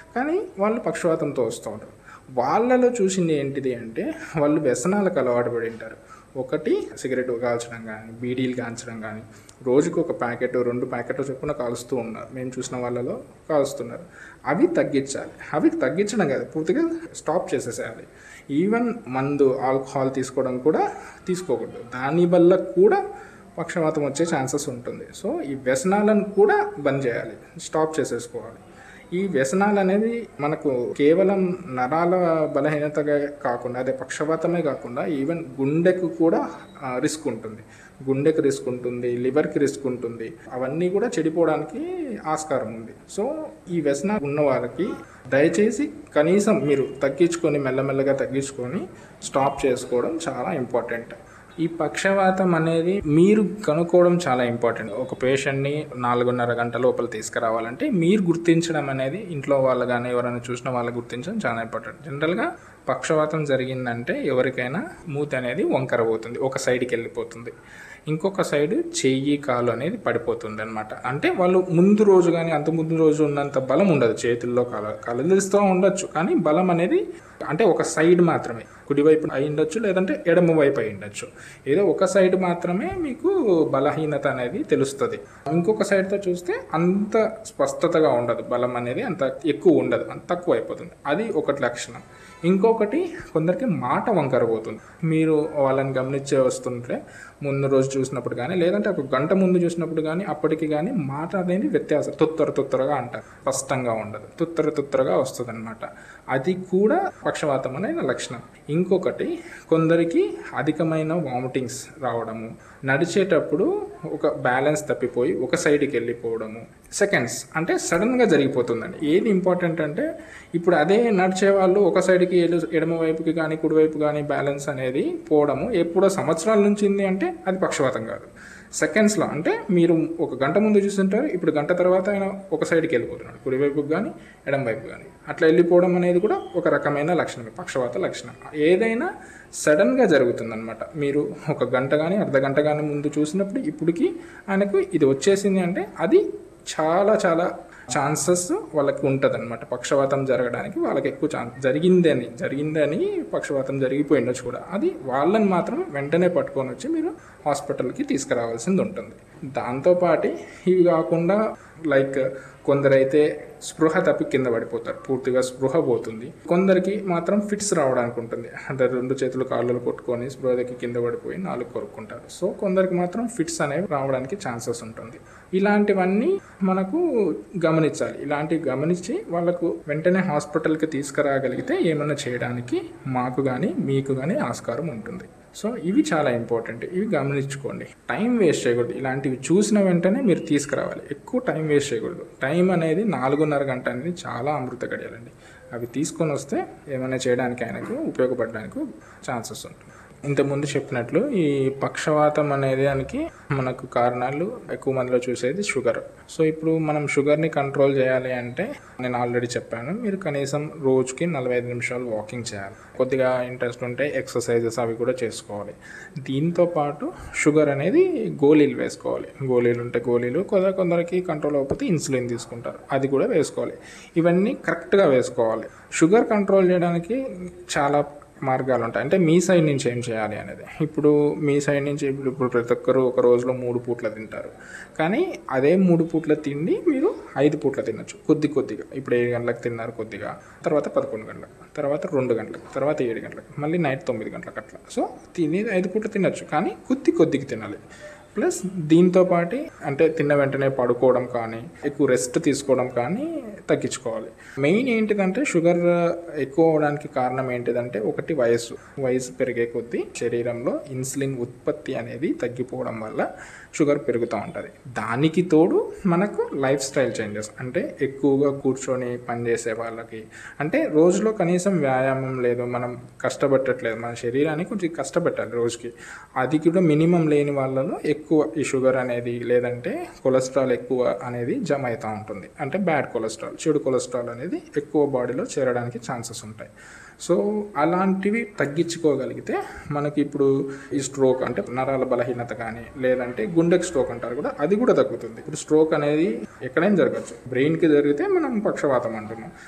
కానీ వాళ్ళు పక్షవాతంతో వస్తూ ఉంటారు వాళ్ళలో చూసింది ఏంటిది అంటే వాళ్ళు వ్యసనాలకు అలవాటు పడి ఉంటారు ఒకటి సిగరెట్ కాల్చడం కానీ బీడీలు కాల్చడం కానీ రోజుకు ఒక ప్యాకెట్ రెండు ప్యాకెట్లు చొప్పున కాలుస్తూ ఉన్నారు మేము చూసిన వాళ్ళలో కాలుస్తున్నారు అవి తగ్గించాలి అవి తగ్గించడం కాదు పూర్తిగా స్టాప్ చేసేసేయాలి ఈవెన్ మందు ఆల్కహాల్ తీసుకోవడం కూడా తీసుకోకూడదు దాని వల్ల కూడా పక్షవాతం వచ్చే ఛాన్సెస్ ఉంటుంది సో ఈ వ్యసనాలను కూడా బంద్ చేయాలి స్టాప్ చేసేసుకోవాలి ఈ వ్యసనాలు అనేది మనకు కేవలం నరాల బలహీనతగా కాకుండా అదే పక్షవాతమే కాకుండా ఈవెన్ గుండెకు కూడా రిస్క్ ఉంటుంది గుండెకి రిస్క్ ఉంటుంది లివర్కి రిస్క్ ఉంటుంది అవన్నీ కూడా చెడిపోవడానికి ఆస్కారం ఉంది సో ఈ వ్యసనాలు ఉన్న వాళ్ళకి దయచేసి కనీసం మీరు తగ్గించుకొని మెల్లమెల్లగా తగ్గించుకొని స్టాప్ చేసుకోవడం చాలా ఇంపార్టెంట్ ఈ పక్షవాతం అనేది మీరు కనుక్కోవడం చాలా ఇంపార్టెంట్ ఒక పేషెంట్ని నాలుగున్నర గంటల లోపల తీసుకురావాలంటే మీరు గుర్తించడం అనేది ఇంట్లో వాళ్ళు కానీ ఎవరైనా చూసిన వాళ్ళు గుర్తించడం చాలా ఇంపార్టెంట్ జనరల్గా పక్షవాతం జరిగిందంటే ఎవరికైనా మూతి అనేది వంకర పోతుంది ఒక సైడ్కి వెళ్ళిపోతుంది ఇంకొక సైడ్ చెయ్యి కాలు అనేది పడిపోతుంది అనమాట అంటే వాళ్ళు ముందు రోజు కానీ అంత ముందు రోజు ఉన్నంత బలం ఉండదు చేతుల్లో కాలు కలదిస్తూ ఉండొచ్చు కానీ బలం అనేది అంటే ఒక సైడ్ మాత్రమే కుడివైపు అయి ఉండొచ్చు లేదంటే ఎడమ వైపు అయి ఉండొచ్చు ఏదో ఒక సైడ్ మాత్రమే మీకు బలహీనత అనేది తెలుస్తుంది ఇంకొక సైడ్తో చూస్తే అంత స్పష్టతగా ఉండదు బలం అనేది అంత ఎక్కువ ఉండదు అంత తక్కువ అయిపోతుంది అది ఒకటి లక్షణం ఇంకొకటి కొందరికి మాట వంకర పోతుంది మీరు వాళ్ళని గమనించే వస్తుంటే ముందు రోజు చూసినప్పుడు కానీ లేదంటే ఒక గంట ముందు చూసినప్పుడు కానీ అప్పటికి కానీ మాట అనేది వ్యత్యాసం తుత్తర తుత్తరగా అంటారు స్పష్టంగా ఉండదు తుత్తర తుత్తరగా వస్తుంది అనమాట అది కూడా పక్షవాతం అనేది లక్షణం ఇంకొకటి కొందరికి అధికమైన వామిటింగ్స్ రావడము నడిచేటప్పుడు ఒక బ్యాలెన్స్ తప్పిపోయి ఒక సైడ్కి వెళ్ళిపోవడము సెకండ్స్ అంటే సడన్గా జరిగిపోతుందండి ఏది ఇంపార్టెంట్ అంటే ఇప్పుడు అదే నడిచే వాళ్ళు ఒక సైడ్కి ఎడమ వైపుకి కానీ కుడివైపు కానీ బ్యాలెన్స్ అనేది పోవడము ఎప్పుడో సంవత్సరాల నుంచి ఉంది అంటే అది పక్షవాతం కాదు సెకండ్స్లో అంటే మీరు ఒక గంట ముందు చూస్తుంటారు ఇప్పుడు గంట తర్వాత ఆయన ఒక సైడ్కి వెళ్ళిపోతున్నాడు కుడివైపుకి కానీ ఎడం వైపు కానీ అట్లా వెళ్ళిపోవడం అనేది కూడా ఒక రకమైన లక్షణమే పక్షవాత లక్షణం ఏదైనా సడన్గా జరుగుతుందన్నమాట మీరు ఒక గంట కానీ అర్ధ గంట కానీ ముందు చూసినప్పుడు ఇప్పటికి ఆయనకు ఇది వచ్చేసింది అంటే అది చాలా చాలా ఛాన్సెస్ వాళ్ళకి ఉంటుంది అనమాట పక్షవాతం జరగడానికి వాళ్ళకి ఎక్కువ ఛాన్స్ జరిగిందని జరిగిందని పక్షవాతం జరిగిపోయి ఉండొచ్చు కూడా అది వాళ్ళని మాత్రం వెంటనే పట్టుకొని వచ్చి మీరు హాస్పిటల్కి తీసుకురావాల్సింది ఉంటుంది దాంతోపాటు ఇవి కాకుండా లైక్ కొందరైతే స్పృహ తప్పి కింద పడిపోతారు పూర్తిగా స్పృహ పోతుంది కొందరికి మాత్రం ఫిట్స్ రావడానికి ఉంటుంది అంటే రెండు చేతులు కాళ్ళు కొట్టుకొని స్పృహ దగ్గర కింద పడిపోయి నాలుగు కొరుక్కుంటారు సో కొందరికి మాత్రం ఫిట్స్ అనేవి రావడానికి ఛాన్సెస్ ఉంటుంది ఇలాంటివన్నీ మనకు గమనించాలి ఇలాంటివి గమనించి వాళ్ళకు వెంటనే హాస్పిటల్కి తీసుకురాగలిగితే ఏమైనా చేయడానికి మాకు కానీ మీకు కానీ ఆస్కారం ఉంటుంది సో ఇవి చాలా ఇంపార్టెంట్ ఇవి గమనించుకోండి టైం వేస్ట్ చేయకూడదు ఇలాంటివి చూసిన వెంటనే మీరు తీసుకురావాలి ఎక్కువ టైం వేస్ట్ చేయకూడదు టైం అనేది నాలుగున్నర గంట అనేది చాలా అమృత గడియాలండి అవి తీసుకొని వస్తే ఏమైనా చేయడానికి ఆయనకు ఉపయోగపడడానికి ఛాన్సెస్ ఉంటుంది ఇంతకుముందు చెప్పినట్లు ఈ పక్షవాతం అనేది దానికి మనకు కారణాలు ఎక్కువ మందిలో చూసేది షుగర్ సో ఇప్పుడు మనం షుగర్ని కంట్రోల్ చేయాలి అంటే నేను ఆల్రెడీ చెప్పాను మీరు కనీసం రోజుకి నలభై ఐదు నిమిషాలు వాకింగ్ చేయాలి కొద్దిగా ఇంట్రెస్ట్ ఉంటే ఎక్సర్సైజెస్ అవి కూడా చేసుకోవాలి దీంతో పాటు షుగర్ అనేది గోళీలు వేసుకోవాలి గోళీలు ఉంటే గోళీలు కొందరు కొందరికి కంట్రోల్ అవ్వకపోతే ఇన్సులిన్ తీసుకుంటారు అది కూడా వేసుకోవాలి ఇవన్నీ కరెక్ట్గా వేసుకోవాలి షుగర్ కంట్రోల్ చేయడానికి చాలా మార్గాలు ఉంటాయి అంటే మీ సైడ్ నుంచి ఏం చేయాలి అనేది ఇప్పుడు మీ సైడ్ నుంచి ఇప్పుడు ఇప్పుడు ప్రతి ఒక్కరు ఒక రోజులో మూడు పూట్ల తింటారు కానీ అదే మూడు పూట్ల తిండి మీరు ఐదు పూట్ల తినొచ్చు కొద్ది కొద్దిగా ఇప్పుడు ఏడు గంటలకు తిన్నారు కొద్దిగా తర్వాత పదకొండు గంటలకు తర్వాత రెండు గంటలకు తర్వాత ఏడు గంటలకు మళ్ళీ నైట్ తొమ్మిది గంటలకు అట్లా సో తిని ఐదు పూట్ల తినొచ్చు కానీ కొద్ది కొద్దిగా తినాలి ప్లస్ దీంతో పాటు అంటే తిన్న వెంటనే పడుకోవడం కానీ ఎక్కువ రెస్ట్ తీసుకోవడం కానీ తగ్గించుకోవాలి మెయిన్ ఏంటిదంటే షుగర్ ఎక్కువ అవడానికి కారణం ఏంటిదంటే ఒకటి వయసు వయసు పెరిగే కొద్దీ శరీరంలో ఇన్సులిన్ ఉత్పత్తి అనేది తగ్గిపోవడం వల్ల షుగర్ పెరుగుతూ ఉంటుంది దానికి తోడు మనకు లైఫ్ స్టైల్ చేంజెస్ అంటే ఎక్కువగా కూర్చొని పనిచేసే వాళ్ళకి అంటే రోజులో కనీసం వ్యాయామం లేదు మనం కష్టపెట్టట్లేదు మన శరీరాన్ని కొంచెం కష్టపెట్టాలి రోజుకి అది కూడా మినిమం లేని వాళ్ళలో ఎక్కువ ఈ షుగర్ అనేది లేదంటే కొలెస్ట్రాల్ ఎక్కువ అనేది జమ అవుతూ ఉంటుంది అంటే బ్యాడ్ కొలెస్ట్రాల్ చెడు కొలెస్ట్రాల్ అనేది ఎక్కువ బాడీలో చేరడానికి ఛాన్సెస్ ఉంటాయి సో అలాంటివి తగ్గించుకోగలిగితే మనకి ఇప్పుడు ఈ స్ట్రోక్ అంటే నరాల బలహీనత కానీ లేదంటే గుండెకి స్ట్రోక్ అంటారు కూడా అది కూడా తగ్గుతుంది ఇప్పుడు స్ట్రోక్ అనేది ఎక్కడైనా జరగచ్చు బ్రెయిన్కి జరిగితే మనం పక్షవాతం అంటున్నాం